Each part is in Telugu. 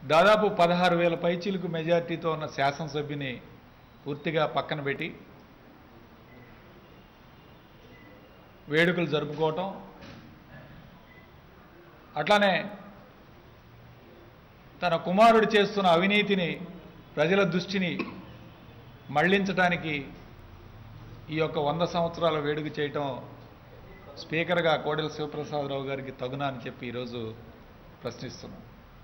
దాదాపు పదహారు వేల పైచీలకు మెజార్టీతో ఉన్న శాసనసభ్యుని పూర్తిగా పక్కన పెట్టి వేడుకలు జరుపుకోవటం అట్లానే తన కుమారుడు చేస్తున్న అవినీతిని ప్రజల దృష్టిని మళ్లించడానికి ఈ యొక్క వంద సంవత్సరాల వేడుక చేయటం స్పీకర్గా కోడెల శివప్రసాదరావు గారికి తగునా అని చెప్పి ఈరోజు ప్రశ్నిస్తున్నాం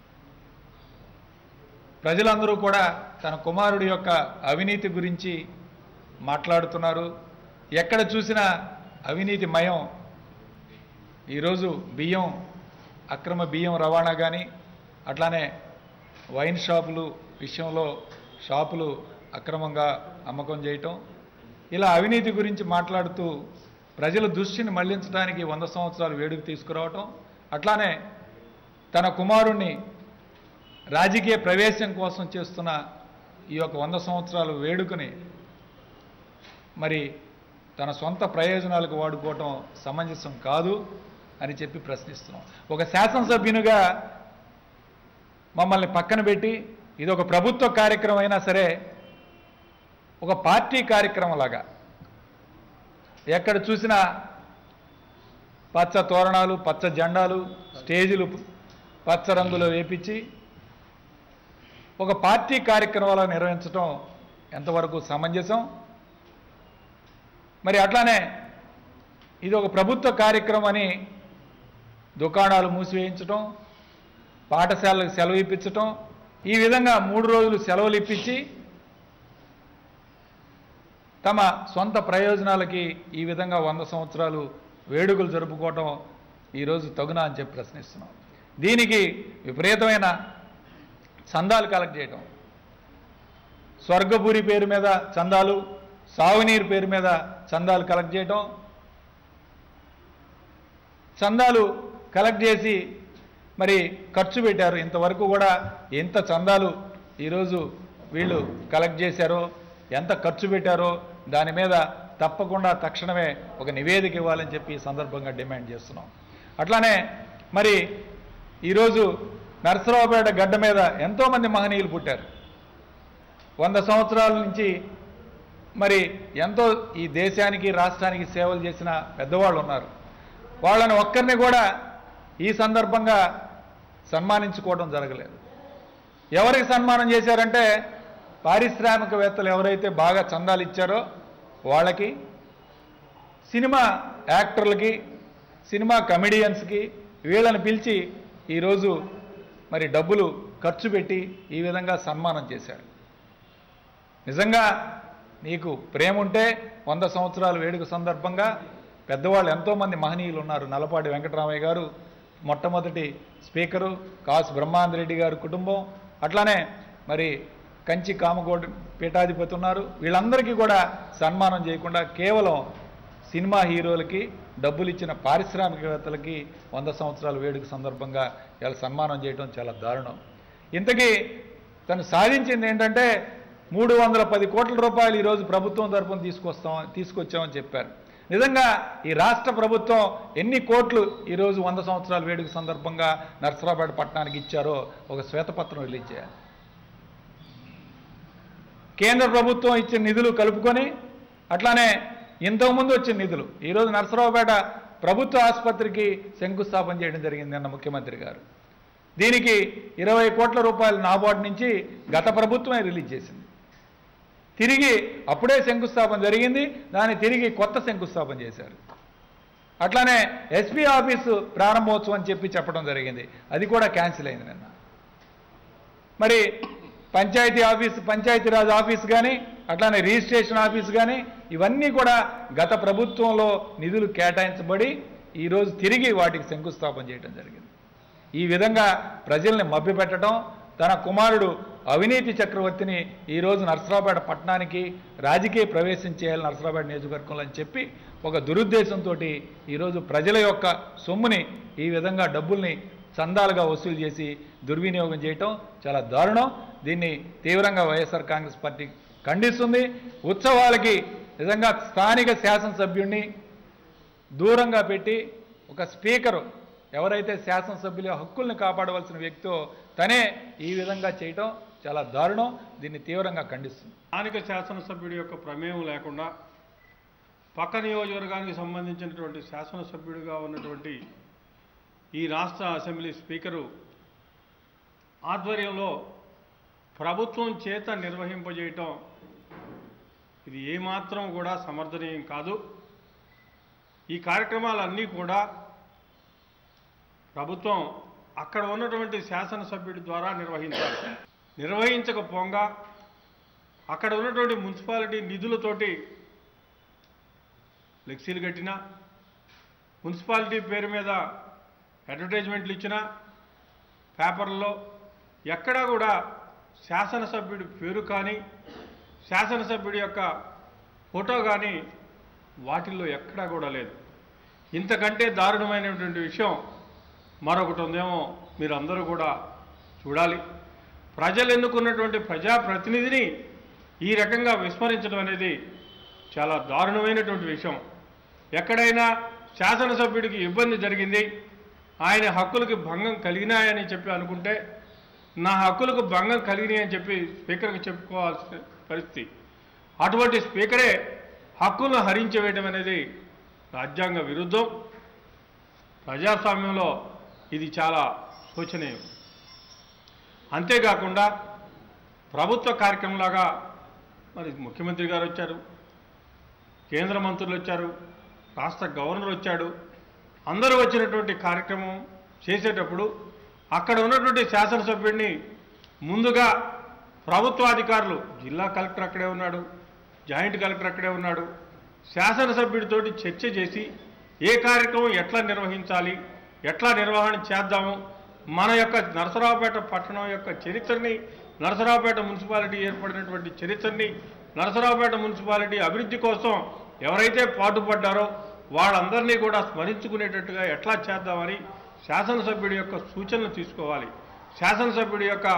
ప్రజలందరూ కూడా తన కుమారుడి యొక్క అవినీతి గురించి మాట్లాడుతున్నారు ఎక్కడ చూసినా అవినీతి మయం ఈరోజు బియ్యం అక్రమ బియ్యం రవాణా కానీ అట్లానే వైన్ షాపులు విషయంలో షాపులు అక్రమంగా అమ్మకం చేయటం ఇలా అవినీతి గురించి మాట్లాడుతూ ప్రజల దృష్టిని మళ్లించడానికి వంద సంవత్సరాలు వేడుక తీసుకురావటం అట్లానే తన కుమారుణ్ణి రాజకీయ ప్రవేశం కోసం చేస్తున్న ఈ యొక్క వంద సంవత్సరాల వేడుకని మరి తన సొంత ప్రయోజనాలకు వాడుకోవటం సమంజసం కాదు అని చెప్పి ప్రశ్నిస్తున్నాం ఒక శాసనసభ్యునిగా మమ్మల్ని పక్కన పెట్టి ఇది ఒక ప్రభుత్వ కార్యక్రమం అయినా సరే ఒక పార్టీ కార్యక్రమం లాగా ఎక్కడ చూసినా పచ్చ తోరణాలు పచ్చ జెండాలు స్టేజీలు పచ్చ రంగులో వేపించి ఒక పార్టీ కార్యక్రమాలు నిర్వహించడం ఎంతవరకు సమంజసం మరి అట్లానే ఇది ఒక ప్రభుత్వ కార్యక్రమం అని దుకాణాలు మూసివేయించడం పాఠశాలకు సెలవు ఇప్పించటం ఈ విధంగా మూడు రోజులు సెలవులు ఇప్పించి తమ సొంత ప్రయోజనాలకి ఈ విధంగా వంద సంవత్సరాలు వేడుకలు జరుపుకోవటం ఈరోజు తగునా అని చెప్పి ప్రశ్నిస్తున్నాం దీనికి విపరీతమైన చందాలు కలెక్ట్ చేయటం స్వర్గపురి పేరు మీద చందాలు సాగునీరు పేరు మీద చందాలు కలెక్ట్ చేయటం చందాలు కలెక్ట్ చేసి మరి ఖర్చు పెట్టారు ఇంతవరకు కూడా ఎంత చందాలు ఈరోజు వీళ్ళు కలెక్ట్ చేశారో ఎంత ఖర్చు పెట్టారో దాని మీద తప్పకుండా తక్షణమే ఒక నివేదిక ఇవ్వాలని చెప్పి ఈ సందర్భంగా డిమాండ్ చేస్తున్నాం అట్లానే మరి ఈరోజు నరసరావుపేట గడ్డ మీద ఎంతోమంది మహనీయులు పుట్టారు వంద సంవత్సరాల నుంచి మరి ఎంతో ఈ దేశానికి రాష్ట్రానికి సేవలు చేసిన పెద్దవాళ్ళు ఉన్నారు వాళ్ళని ఒక్కరిని కూడా ఈ సందర్భంగా సన్మానించుకోవడం జరగలేదు ఎవరికి సన్మానం చేశారంటే పారిశ్రామికవేత్తలు ఎవరైతే బాగా చందాలు ఇచ్చారో వాళ్ళకి సినిమా యాక్టర్లకి సినిమా కమెడియన్స్కి వీళ్ళని పిలిచి ఈరోజు మరి డబ్బులు ఖర్చు పెట్టి ఈ విధంగా సన్మానం చేశారు నిజంగా నీకు ప్రేమ ఉంటే వంద సంవత్సరాల వేడుక సందర్భంగా పెద్దవాళ్ళు ఎంతోమంది మహనీయులు ఉన్నారు నల్లపాటి వెంకటరామయ్య గారు మొట్టమొదటి స్పీకరు కాసు బ్రహ్మాందరెడ్డి గారి కుటుంబం అట్లానే మరి కంచి కామగోడ్ పీఠాధిపతి ఉన్నారు వీళ్ళందరికీ కూడా సన్మానం చేయకుండా కేవలం సినిమా హీరోలకి డబ్బులు ఇచ్చిన పారిశ్రామికవేత్తలకి వంద సంవత్సరాల వేడుక సందర్భంగా ఇలా సన్మానం చేయడం చాలా దారుణం ఇంతకీ తను సాధించింది ఏంటంటే మూడు వందల పది కోట్ల రూపాయలు ఈరోజు ప్రభుత్వం తరపున తీసుకొస్తాం తీసుకొచ్చామని చెప్పారు నిజంగా ఈ రాష్ట్ర ప్రభుత్వం ఎన్ని కోట్లు ఈరోజు వంద సంవత్సరాల వేడుక సందర్భంగా నర్సరాబాద్ పట్టణానికి ఇచ్చారో ఒక శ్వేతపత్రం రిలీజ్ చేయాలి కేంద్ర ప్రభుత్వం ఇచ్చిన నిధులు కలుపుకొని అట్లానే ఇంతకుముందు వచ్చిన నిధులు ఈరోజు నరసరావుపేట ప్రభుత్వ ఆసుపత్రికి శంకుస్థాపన చేయడం జరిగింది నిన్న ముఖ్యమంత్రి గారు దీనికి ఇరవై కోట్ల రూపాయలు నాబార్డు నుంచి గత ప్రభుత్వమే రిలీజ్ చేసింది తిరిగి అప్పుడే శంకుస్థాపన జరిగింది దాన్ని తిరిగి కొత్త శంకుస్థాపన చేశారు అట్లానే ఎస్పీ ఆఫీసు ప్రారంభోత్సవం అని చెప్పి చెప్పడం జరిగింది అది కూడా క్యాన్సిల్ అయింది నిన్న మరి పంచాయతీ ఆఫీస్ పంచాయతీరాజ్ ఆఫీస్ కానీ అట్లానే రిజిస్ట్రేషన్ ఆఫీస్ కానీ ఇవన్నీ కూడా గత ప్రభుత్వంలో నిధులు కేటాయించబడి ఈరోజు తిరిగి వాటికి శంకుస్థాపన చేయడం జరిగింది ఈ విధంగా ప్రజల్ని మభ్యపెట్టడం తన కుమారుడు అవినీతి చక్రవర్తిని ఈరోజు నర్సరావుపేట పట్టణానికి రాజకీయ ప్రవేశం చేయాలి నర్సరావుపేట నియోజకవర్గంలో అని చెప్పి ఒక దురుద్దేశంతో ఈరోజు ప్రజల యొక్క సొమ్ముని ఈ విధంగా డబ్బుల్ని చందాలుగా వసూలు చేసి దుర్వినియోగం చేయటం చాలా దారుణం దీన్ని తీవ్రంగా వైఎస్ఆర్ కాంగ్రెస్ పార్టీ ఖండిస్తుంది ఉత్సవాలకి నిజంగా స్థానిక శాసనసభ్యుడిని దూరంగా పెట్టి ఒక స్పీకరు ఎవరైతే శాసనసభ్యుల హక్కుల్ని కాపాడవలసిన వ్యక్తో తనే ఈ విధంగా చేయటం చాలా దారుణం దీన్ని తీవ్రంగా ఖండిస్తుంది స్థానిక శాసనసభ్యుడి యొక్క ప్రమేయం లేకుండా పక్క నియోజకవర్గానికి సంబంధించినటువంటి శాసనసభ్యుడిగా ఉన్నటువంటి ఈ రాష్ట్ర అసెంబ్లీ స్పీకరు ఆధ్వర్యంలో ప్రభుత్వం చేత నిర్వహింపజేయటం ఇది ఏమాత్రం కూడా సమర్థనీయం కాదు ఈ కార్యక్రమాలన్నీ కూడా ప్రభుత్వం అక్కడ ఉన్నటువంటి శాసనసభ్యుడి ద్వారా నిర్వహించాలి నిర్వహించకపోగా అక్కడ ఉన్నటువంటి మున్సిపాలిటీ నిధులతోటి ఫ్లెక్సీలు కట్టినా మున్సిపాలిటీ పేరు మీద అడ్వర్టైజ్మెంట్లు ఇచ్చినా పేపర్లలో ఎక్కడా కూడా శాసనసభ్యుడి పేరు కానీ శాసనసభ్యుడి యొక్క ఫోటో కానీ వాటిల్లో ఎక్కడా కూడా లేదు ఇంతకంటే దారుణమైనటువంటి విషయం మరొకటి ఉందేమో మీరు అందరూ కూడా చూడాలి ప్రజలు ఎన్నుకున్నటువంటి ప్రజాప్రతినిధిని ఈ రకంగా విస్మరించడం అనేది చాలా దారుణమైనటువంటి విషయం ఎక్కడైనా శాసనసభ్యుడికి ఇబ్బంది జరిగింది ఆయన హక్కులకి భంగం కలిగినాయని చెప్పి అనుకుంటే నా హక్కులకు భంగం కలిగినాయి అని చెప్పి స్పీకర్కి చెప్పుకోవాల్సిన పరిస్థితి అటువంటి స్పీకరే హక్కులను హరించవేయడం అనేది రాజ్యాంగ విరుద్ధం ప్రజాస్వామ్యంలో ఇది చాలా శోచనీయం అంతేకాకుండా ప్రభుత్వ కార్యక్రమంలాగా మరి ముఖ్యమంత్రి గారు వచ్చారు కేంద్ర మంత్రులు వచ్చారు రాష్ట్ర గవర్నర్ వచ్చాడు అందరూ వచ్చినటువంటి కార్యక్రమం చేసేటప్పుడు అక్కడ ఉన్నటువంటి శాసనసభ్యుడిని ముందుగా ప్రభుత్వాధికారులు జిల్లా కలెక్టర్ అక్కడే ఉన్నాడు జాయింట్ కలెక్టర్ అక్కడే ఉన్నాడు శాసనసభ్యుడితోటి చర్చ చేసి ఏ కార్యక్రమం ఎట్లా నిర్వహించాలి ఎట్లా నిర్వహణ చేద్దాము మన యొక్క నరసరావుపేట పట్టణం యొక్క చరిత్రని నరసరావుపేట మున్సిపాలిటీ ఏర్పడినటువంటి చరిత్రని నరసరావుపేట మున్సిపాలిటీ అభివృద్ధి కోసం ఎవరైతే పాటుపడ్డారో వాళ్ళందరినీ కూడా స్మరించుకునేటట్టుగా ఎట్లా చేద్దామని శాసనసభ్యుడి యొక్క సూచనలు తీసుకోవాలి శాసనసభ్యుడి యొక్క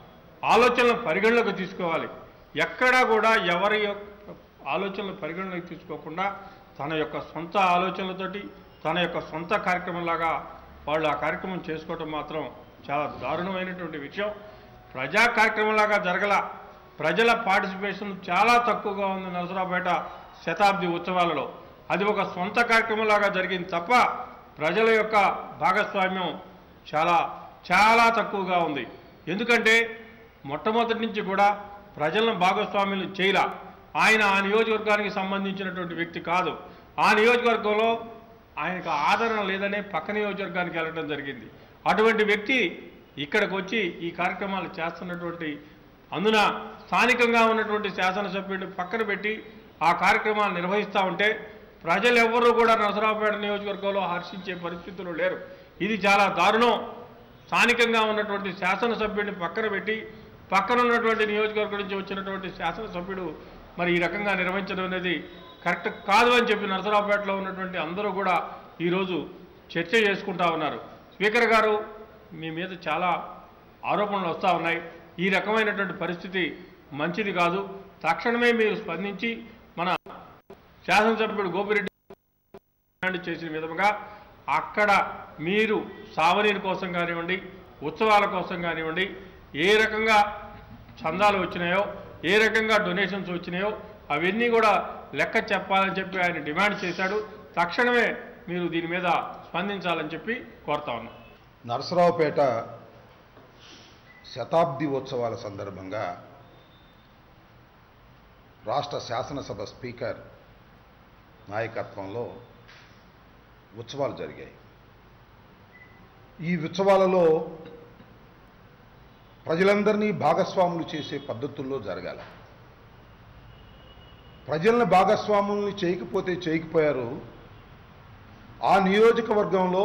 ఆలోచనలు పరిగణలోకి తీసుకోవాలి ఎక్కడా కూడా ఎవరి యొక్క ఆలోచనలు పరిగణలోకి తీసుకోకుండా తన యొక్క సొంత ఆలోచనలతోటి తన యొక్క సొంత కార్యక్రమంలాగా వాళ్ళు ఆ కార్యక్రమం చేసుకోవటం మాత్రం చాలా దారుణమైనటువంటి విషయం ప్రజా కార్యక్రమంలాగా జరగల ప్రజల పార్టిసిపేషన్ చాలా తక్కువగా ఉంది నరసరావుపేట శతాబ్ది ఉత్సవాలలో అది ఒక సొంత కార్యక్రమంలాగా జరిగింది తప్ప ప్రజల యొక్క భాగస్వామ్యం చాలా చాలా తక్కువగా ఉంది ఎందుకంటే మొట్టమొదటి నుంచి కూడా ప్రజలను భాగస్వామ్యం చేయలా ఆయన ఆ నియోజకవర్గానికి సంబంధించినటువంటి వ్యక్తి కాదు ఆ నియోజకవర్గంలో ఆయనకు ఆదరణ లేదనే పక్క నియోజకవర్గానికి వెళ్ళడం జరిగింది అటువంటి వ్యక్తి ఇక్కడికి వచ్చి ఈ కార్యక్రమాలు చేస్తున్నటువంటి అందున స్థానికంగా ఉన్నటువంటి శాసనసభ్యుడిని పక్కన పెట్టి ఆ కార్యక్రమాలు నిర్వహిస్తూ ఉంటే ప్రజలు ఎవ్వరూ కూడా నరసరావుపేట నియోజకవర్గంలో హర్షించే పరిస్థితులు లేరు ఇది చాలా దారుణం స్థానికంగా ఉన్నటువంటి శాసనసభ్యుడిని పక్కన పెట్టి పక్కన ఉన్నటువంటి నియోజకవర్గం నుంచి వచ్చినటువంటి శాసనసభ్యుడు మరి ఈ రకంగా నిర్వహించడం అనేది కరెక్ట్ కాదు అని చెప్పి నరసరావుపేటలో ఉన్నటువంటి అందరూ కూడా ఈరోజు చర్చ చేసుకుంటా ఉన్నారు స్పీకర్ గారు మీ మీద చాలా ఆరోపణలు వస్తూ ఉన్నాయి ఈ రకమైనటువంటి పరిస్థితి మంచిది కాదు తక్షణమే మీరు స్పందించి మన శాసనసభ్యుడు గోపిరెడ్డి డిమాండ్ చేసిన విధముగా అక్కడ మీరు సావనీరు కోసం కానివ్వండి ఉత్సవాల కోసం కానివ్వండి ఏ రకంగా చందాలు వచ్చినాయో ఏ రకంగా డొనేషన్స్ వచ్చినాయో అవన్నీ కూడా లెక్క చెప్పాలని చెప్పి ఆయన డిమాండ్ చేశాడు తక్షణమే మీరు దీని మీద స్పందించాలని చెప్పి కోరుతా ఉన్నాం నరసరావుపేట శతాబ్ది ఉత్సవాల సందర్భంగా రాష్ట్ర శాసనసభ స్పీకర్ నాయకత్వంలో ఉత్సవాలు జరిగాయి ఈ ఉత్సవాలలో ప్రజలందరినీ భాగస్వాములు చేసే పద్ధతుల్లో జరగాలి ప్రజల్ని భాగస్వాముల్ని చేయకపోతే చేయకపోయారు ఆ నియోజకవర్గంలో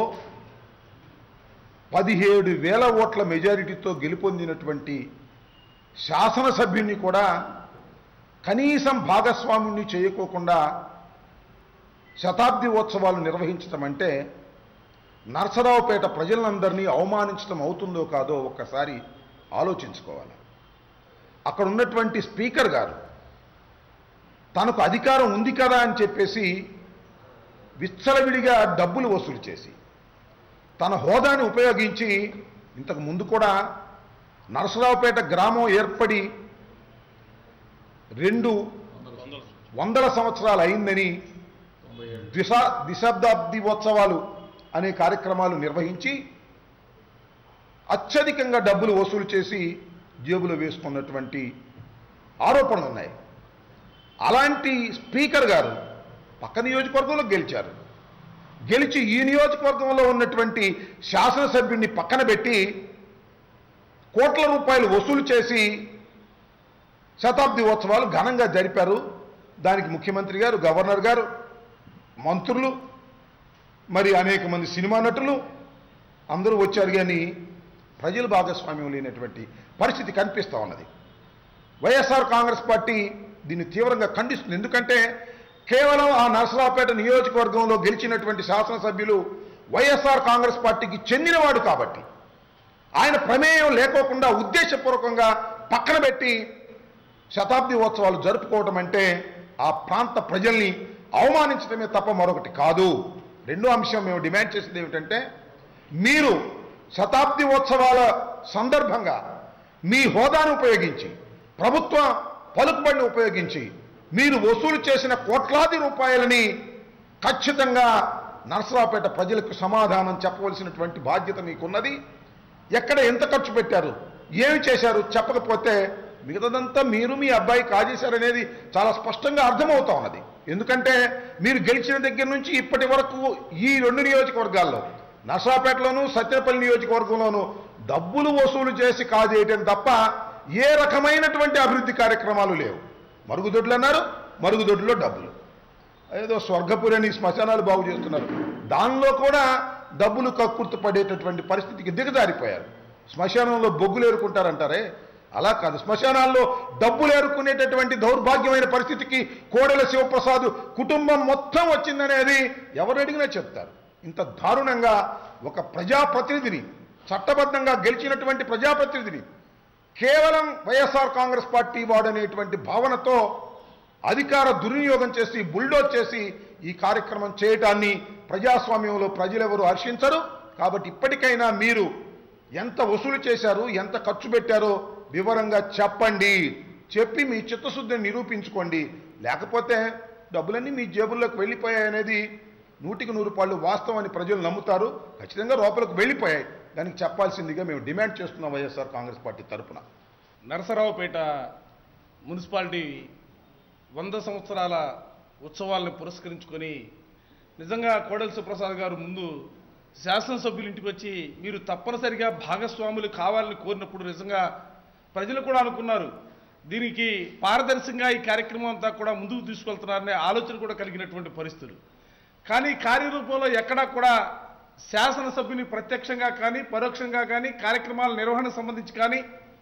పదిహేడు వేల ఓట్ల మెజారిటీతో గెలుపొందినటువంటి శాసనసభ్యుని కూడా కనీసం భాగస్వాముని చేయకోకుండా శతాబ్ది ఉత్సవాలు నిర్వహించడం అంటే నర్సరావుపేట ప్రజలందరినీ అవమానించడం అవుతుందో కాదో ఒక్కసారి ఆలోచించుకోవాలి అక్కడ ఉన్నటువంటి స్పీకర్ గారు తనకు అధికారం ఉంది కదా అని చెప్పేసి విచ్చలవిడిగా డబ్బులు వసూలు చేసి తన హోదాని ఉపయోగించి ఇంతకు ముందు కూడా నరసరావుపేట గ్రామం ఏర్పడి రెండు వందల సంవత్సరాలు అయిందని దిశ దిశాబ్దాబ్ది ఉత్సవాలు అనే కార్యక్రమాలు నిర్వహించి అత్యధికంగా డబ్బులు వసూలు చేసి జేబులో వేసుకున్నటువంటి ఆరోపణలు ఉన్నాయి అలాంటి స్పీకర్ గారు పక్క నియోజకవర్గంలో గెలిచారు గెలిచి ఈ నియోజకవర్గంలో ఉన్నటువంటి శాసనసభ్యుడిని పక్కన పెట్టి కోట్ల రూపాయలు వసూలు చేసి శతాబ్ది ఉత్సవాలు ఘనంగా జరిపారు దానికి ముఖ్యమంత్రి గారు గవర్నర్ గారు మంత్రులు మరి అనేక మంది సినిమా నటులు అందరూ వచ్చారు కానీ ప్రజల భాగస్వామ్యం లేనటువంటి పరిస్థితి కనిపిస్తూ ఉన్నది వైఎస్ఆర్ కాంగ్రెస్ పార్టీ దీన్ని తీవ్రంగా ఖండిస్తుంది ఎందుకంటే కేవలం ఆ నరసరావుపేట నియోజకవర్గంలో గెలిచినటువంటి శాసనసభ్యులు వైఎస్ఆర్ కాంగ్రెస్ పార్టీకి చెందినవాడు కాబట్టి ఆయన ప్రమేయం లేకోకుండా ఉద్దేశపూర్వకంగా పక్కన పెట్టి శతాబ్ది ఉత్సవాలు జరుపుకోవటం అంటే ఆ ప్రాంత ప్రజల్ని అవమానించడమే తప్ప మరొకటి కాదు రెండో అంశం మేము డిమాండ్ చేసింది ఏమిటంటే మీరు శతాబ్ది ఉత్సవాల సందర్భంగా మీ హోదాను ఉపయోగించి ప్రభుత్వ పలుకుబడిని ఉపయోగించి మీరు వసూలు చేసిన కోట్లాది రూపాయలని ఖచ్చితంగా నరసరావుపేట ప్రజలకు సమాధానం చెప్పవలసినటువంటి బాధ్యత మీకున్నది ఎక్కడ ఎంత ఖర్చు పెట్టారు ఏమి చేశారు చెప్పకపోతే మిగతాదంతా మీరు మీ అబ్బాయి కాజేశారనేది చాలా స్పష్టంగా అర్థమవుతా ఉన్నది ఎందుకంటే మీరు గెలిచిన దగ్గర నుంచి ఇప్పటి వరకు ఈ రెండు నియోజకవర్గాల్లో నర్సాపేటలోను సత్యపల్లి నియోజకవర్గంలోనూ డబ్బులు వసూలు చేసి కాజేయటం తప్ప ఏ రకమైనటువంటి అభివృద్ధి కార్యక్రమాలు లేవు మరుగుదొడ్లు అన్నారు మరుగుదొడ్లో డబ్బులు ఏదో స్వర్గపురని శ్మశానాలు బాగు చేస్తున్నారు దానిలో కూడా డబ్బులు కక్కుర్తి పడేటటువంటి పరిస్థితికి దిగజారిపోయారు శ్మశానంలో బొగ్గులు ఏరుకుంటారంటారే అలా కాదు శ్మశానాల్లో డబ్బులు ఏరుకునేటటువంటి దౌర్భాగ్యమైన పరిస్థితికి కోడెల శివప్రసాద్ కుటుంబం మొత్తం వచ్చిందనేది ఎవరు అడిగినా చెప్తారు ఇంత దారుణంగా ఒక ప్రజాప్రతినిధిని చట్టబద్ధంగా గెలిచినటువంటి ప్రజాప్రతినిధిని కేవలం వైఎస్ఆర్ కాంగ్రెస్ పార్టీ వాడనేటువంటి భావనతో అధికార దుర్వినియోగం చేసి బుల్డోజ్ చేసి ఈ కార్యక్రమం చేయటాన్ని ప్రజాస్వామ్యంలో ప్రజలెవరు హర్షించరు కాబట్టి ఇప్పటికైనా మీరు ఎంత వసూలు చేశారు ఎంత ఖర్చు పెట్టారో వివరంగా చెప్పండి చెప్పి మీ చిత్తశుద్ధిని నిరూపించుకోండి లేకపోతే డబ్బులన్నీ మీ జేబుల్లోకి వెళ్ళిపోయాయనేది నూటికి నూరు పాళ్ళు వాస్తవం అని ప్రజలు నమ్ముతారు ఖచ్చితంగా లోపలికి వెళ్ళిపోయాయి దానికి చెప్పాల్సిందిగా మేము డిమాండ్ చేస్తున్నాం వైఎస్ఆర్ కాంగ్రెస్ పార్టీ తరపున నరసరావుపేట మున్సిపాలిటీ వంద సంవత్సరాల ఉత్సవాలను పురస్కరించుకొని నిజంగా కోడెల సుప్రసాద్ గారు ముందు శాసనసభ్యుల ఇంటికి వచ్చి మీరు తప్పనిసరిగా భాగస్వాములు కావాలని కోరినప్పుడు నిజంగా ప్రజలు కూడా అనుకున్నారు దీనికి పారదర్శకంగా ఈ కార్యక్రమం అంతా కూడా ముందుకు తీసుకెళ్తున్నారనే ఆలోచన కూడా కలిగినటువంటి పరిస్థితులు కానీ కార్యరూపంలో ఎక్కడా కూడా శాసనసభ్యుని ప్రత్యక్షంగా కానీ పరోక్షంగా కానీ కార్యక్రమాల నిర్వహణ సంబంధించి కానీ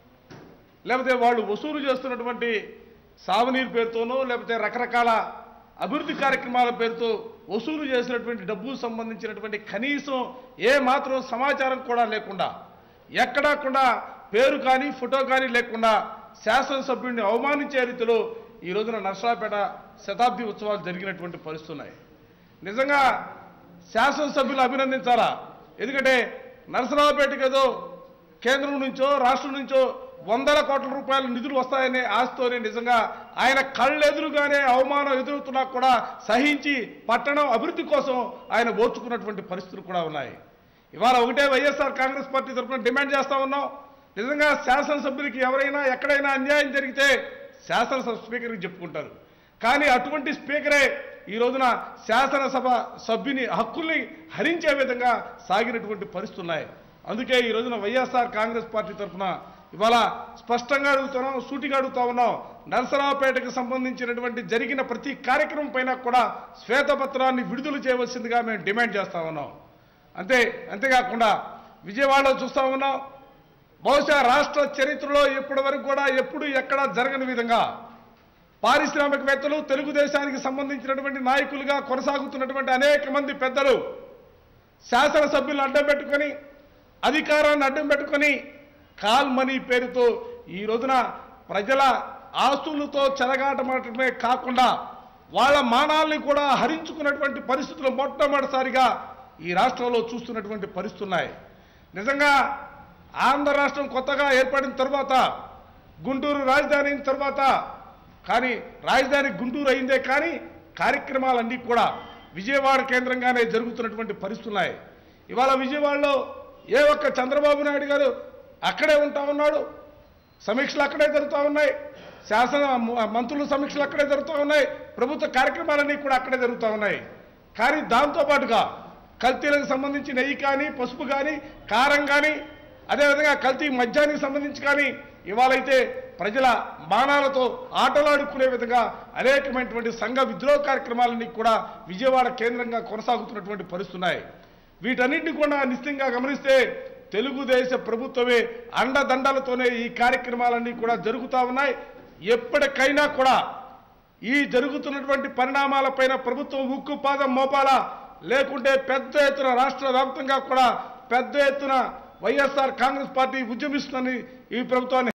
లేకపోతే వాళ్ళు వసూలు చేస్తున్నటువంటి సాగునీరు పేరుతోనో లేకపోతే రకరకాల అభివృద్ధి కార్యక్రమాల పేరుతో వసూలు చేసినటువంటి డబ్బుకు సంబంధించినటువంటి కనీసం ఏ మాత్రం సమాచారం కూడా లేకుండా ఎక్కడా కూడా పేరు కానీ ఫోటో కానీ లేకుండా శాసనసభ్యుడిని అవమానించే రీతిలో ఈ రోజున నర్సరాపేట శతాబ్ది ఉత్సవాలు జరిగినటువంటి పరిస్థితులు ఉన్నాయి నిజంగా శాసనసభ్యులు అభినందించాలా ఎందుకంటే నరసరావుపేటకి ఏదో కేంద్రం నుంచో రాష్ట్రం నుంచో వందల కోట్ల రూపాయల నిధులు వస్తాయనే ఆశతోనే నిజంగా ఆయన కళ్ళెదురుగానే అవమానం ఎదురుతున్నా కూడా సహించి పట్టణం అభివృద్ధి కోసం ఆయన ఓర్చుకున్నటువంటి పరిస్థితులు కూడా ఉన్నాయి ఇవాళ ఒకటే వైఎస్ఆర్ కాంగ్రెస్ పార్టీ తరఫున డిమాండ్ చేస్తా ఉన్నాం నిజంగా శాసనసభ్యులకి ఎవరైనా ఎక్కడైనా అన్యాయం జరిగితే శాసనసభ స్పీకర్కి చెప్పుకుంటారు కానీ అటువంటి స్పీకరే ఈ రోజున శాసనసభ సభ్యుని హక్కుల్ని హరించే విధంగా సాగినటువంటి పరిస్థితులు ఉన్నాయి అందుకే ఈ రోజున వైఎస్ఆర్ కాంగ్రెస్ పార్టీ తరఫున ఇవాళ స్పష్టంగా అడుగుతున్నాం సూటిగా అడుగుతా ఉన్నాం నరసరావుపేటకు సంబంధించినటువంటి జరిగిన ప్రతి కార్యక్రమం పైన కూడా శ్వేతపత్రాన్ని విడుదల చేయవలసిందిగా మేము డిమాండ్ చేస్తా ఉన్నాం అంతే అంతేకాకుండా విజయవాడలో చూస్తా ఉన్నాం బహుశా రాష్ట్ర చరిత్రలో ఇప్పటి వరకు కూడా ఎప్పుడు ఎక్కడా జరగని విధంగా పారిశ్రామికవేత్తలు తెలుగుదేశానికి సంబంధించినటువంటి నాయకులుగా కొనసాగుతున్నటువంటి అనేక మంది పెద్దలు శాసనసభ్యులను అడ్డం పెట్టుకొని అధికారాన్ని అడ్డం పెట్టుకొని కాల్ మనీ పేరుతో ఈ రోజున ప్రజల ఆస్తులతో చెలగాటమాటమే కాకుండా వాళ్ళ మానాల్ని కూడా హరించుకున్నటువంటి పరిస్థితులు మొట్టమొదటిసారిగా ఈ రాష్ట్రంలో చూస్తున్నటువంటి పరిస్థితులు ఉన్నాయి నిజంగా ఆంధ్ర రాష్ట్రం కొత్తగా ఏర్పడిన తర్వాత గుంటూరు రాజధాని అయిన తర్వాత కానీ రాజధాని గుంటూరు అయిందే కానీ కార్యక్రమాలన్నీ కూడా విజయవాడ కేంద్రంగానే జరుగుతున్నటువంటి పరిస్థితులు ఉన్నాయి ఇవాళ విజయవాడలో ఏ ఒక్క చంద్రబాబు నాయుడు గారు అక్కడే ఉంటా ఉన్నాడు సమీక్షలు అక్కడే జరుగుతూ ఉన్నాయి శాసన మ- మంత్రుల సమీక్షలు అక్కడే జరుగుతూ ఉన్నాయి ప్రభుత్వ కార్యక్రమాలన్నీ కూడా అక్కడే జరుగుతూ ఉన్నాయి కానీ దాంతోపాటుగా కల్తీలకు సంబంధించి నెయ్యి కానీ పసుపు కానీ కారం కానీ అదేవిధంగా కల్తీ మద్యానికి సంబంధించి కానీ ఇవాళైతే ప్రజల మానాలతో ఆటలాడుకునే విధంగా అనేకమైనటువంటి సంఘ విద్రోహ కార్యక్రమాలన్నీ కూడా విజయవాడ కేంద్రంగా కొనసాగుతున్నటువంటి పరిస్థితున్నాయి వీటన్నింటినీ కూడా నిశ్చితంగా గమనిస్తే తెలుగుదేశ ప్రభుత్వమే అండదండలతోనే ఈ కార్యక్రమాలన్నీ కూడా జరుగుతూ ఉన్నాయి ఎప్పటికైనా కూడా ఈ జరుగుతున్నటువంటి పరిణామాలపైన ప్రభుత్వం ఉక్కుపాదం మోపాలా లేకుంటే పెద్ద ఎత్తున రాష్ట్ర వ్యాప్తంగా కూడా పెద్ద ఎత్తున వైఎస్ఆర్ కాంగ్రెస్ పార్టీ ఉద్యమిస్తుందని ఈ ప్రభుత్వాన్ని